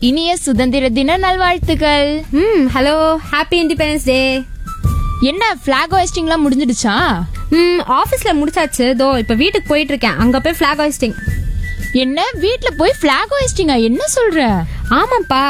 இனிய சுதந்திர தின நல்வாழ்த்துக்கள் ம் ஹலோ ஹாப்பி இண்டிபெண்டன்ஸ் டே என்ன பிளாக் ஹோஸ்டிங்லாம் முடிஞ்சிடுச்சா ம் ஆஃபீஸில் முடிச்சாச்சு தோ இப்போ வீட்டுக்கு போயிட்டு இருக்கேன் அங்கே போய் ஃப்ளாக் ஹாய்ஸ்டிங் என்ன வீட்ல போய் பிளாக் ஹோஸ்டிங்கா என்ன சொல்ற ஆமாப்பா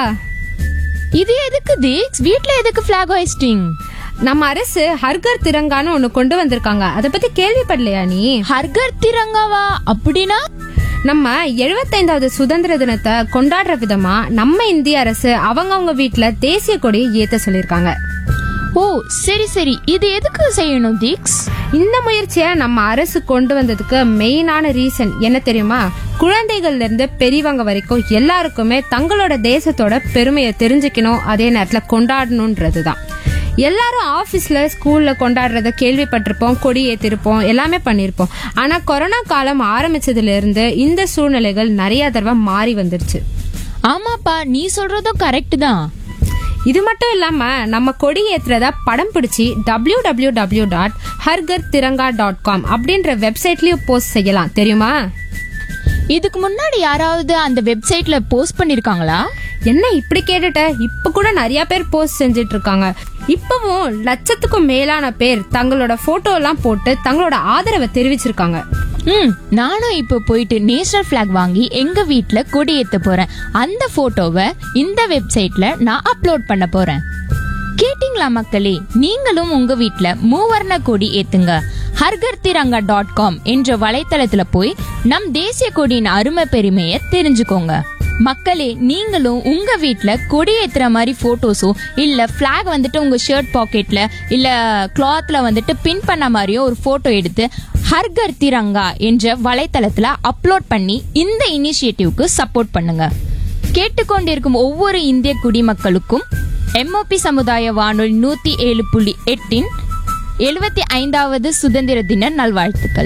இது எதுக்கு தீக்ஸ் வீட்ல எதுக்கு பிளாக் ஹோஸ்டிங் நம்ம அரசு ஹர்கர் திரங்கான்னு ஒன்று கொண்டு வந்திருக்காங்க அதை பற்றி கேள்விப்படலையா நீ ஹர்கர் திரங்காவா அப்படின்னா நம்ம எழுபத்தைந்தாவது சுதந்திர தினத்தை கொண்டாடுற விதமா நம்ம இந்திய அரசு அவங்கவங்க வீட்டில் தேசிய கொடியை ஏற்ற சொல்லியிருக்காங்க ஓ சரி சரி இது எதுக்கு செய்யணும் தீக்ஸ் இந்த முயற்சியை நம்ம அரசு கொண்டு வந்ததுக்கு மெயினான ரீசன் என்ன தெரியுமா குழந்தைகள்ல இருந்து பெரியவங்க வரைக்கும் எல்லாருக்குமே தங்களோட தேசத்தோட பெருமையை தெரிஞ்சுக்கணும் அதே நேரத்தில் கொண்டாடணுன்றது தான் எல்லாரும் ஆஃபீஸில் ஸ்கூலில் கொண்டாடுறத கேள்விப்பட்டிருப்போம் கொடி ஏற்றிருப்போம் எல்லாமே பண்ணியிருப்போம் ஆனால் கொரோனா காலம் ஆரம்பிச்சதுல இருந்து இந்த சூழ்நிலைகள் நிறைய தடவை மாறி வந்துருச்சு ஆமாப்பா நீ சொல்றதும் கரெக்ட் தான் இது மட்டும் இல்லாம நம்ம கொடி ஏத்துறத படம் பிடிச்சி டபிள்யூ டபிள்யூ டபிள்யூ டாட் ஹர்கர் திரங்கா டாட் காம் அப்படின்ற வெப்சைட்லயும் போஸ்ட் செய்யலாம் தெரியுமா இதுக்கு முன்னாடி யாராவது அந்த வெப்சைட்ல போஸ்ட் பண்ணிருக்காங்களா என்ன இப்படி கேட்டுட்ட இப்ப கூட நிறைய பேர் போஸ்ட் செஞ்சுட்டு இருக்காங்க இப்பவும் லட்சத்துக்கும் மேலான பேர் தங்களோட போட்டோ எல்லாம் போட்டு தங்களோட ஆதரவை தெரிவிச்சிருக்காங்க ம் நானும் இப்போ போயிட்டு நேஷனல் ஃபிளாக் வாங்கி எங்க வீட்ல கொடி ஏத்த போறேன் அந்த போட்டோவை இந்த வெப்சைட்ல நான் அப்லோட் பண்ண போறேன் கேட்டிங்களா மக்களே நீங்களும் உங்க வீட்ல மூவர்ண கொடி ஏத்துங்க ஹர்கர் திரங்கா டாட் காம் என்ற வலைத்தளத்துல போய் நம் தேசிய கொடியின் அருமை பெருமையை தெரிஞ்சுக்கோங்க மக்களே நீங்களும் உங்க வீட்ல கொடி ஏத்துற மாதிரி போட்டோஸோ இல்ல ஃபிளாக் வந்துட்டு உங்க ஷர்ட் பாக்கெட்ல இல்ல கிளாத்ல வந்துட்டு பின் பண்ண மாதிரியோ ஒரு போட்டோ எடுத்து ஹர்கர் திரங்கா என்ற வலைத்தளத்துல அப்லோட் பண்ணி இந்த இனிஷியேட்டிவ்க்கு சப்போர்ட் பண்ணுங்க கேட்டுக்கொண்டிருக்கும் ஒவ்வொரு இந்திய குடிமக்களுக்கும் எம்ஓபி சமுதாய வானொலி நூத்தி ஏழு புள்ளி எட்டின் எழுபத்தி ஐந்தாவது சுதந்திர தின நல்வாழ்த்துக்கள்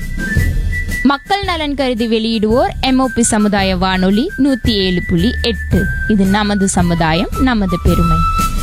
மக்கள் நலன் கருதி வெளியிடுவோர் எம்ஓபி சமுதாய வானொலி நூத்தி ஏழு புள்ளி எட்டு இது நமது சமுதாயம் நமது பெருமை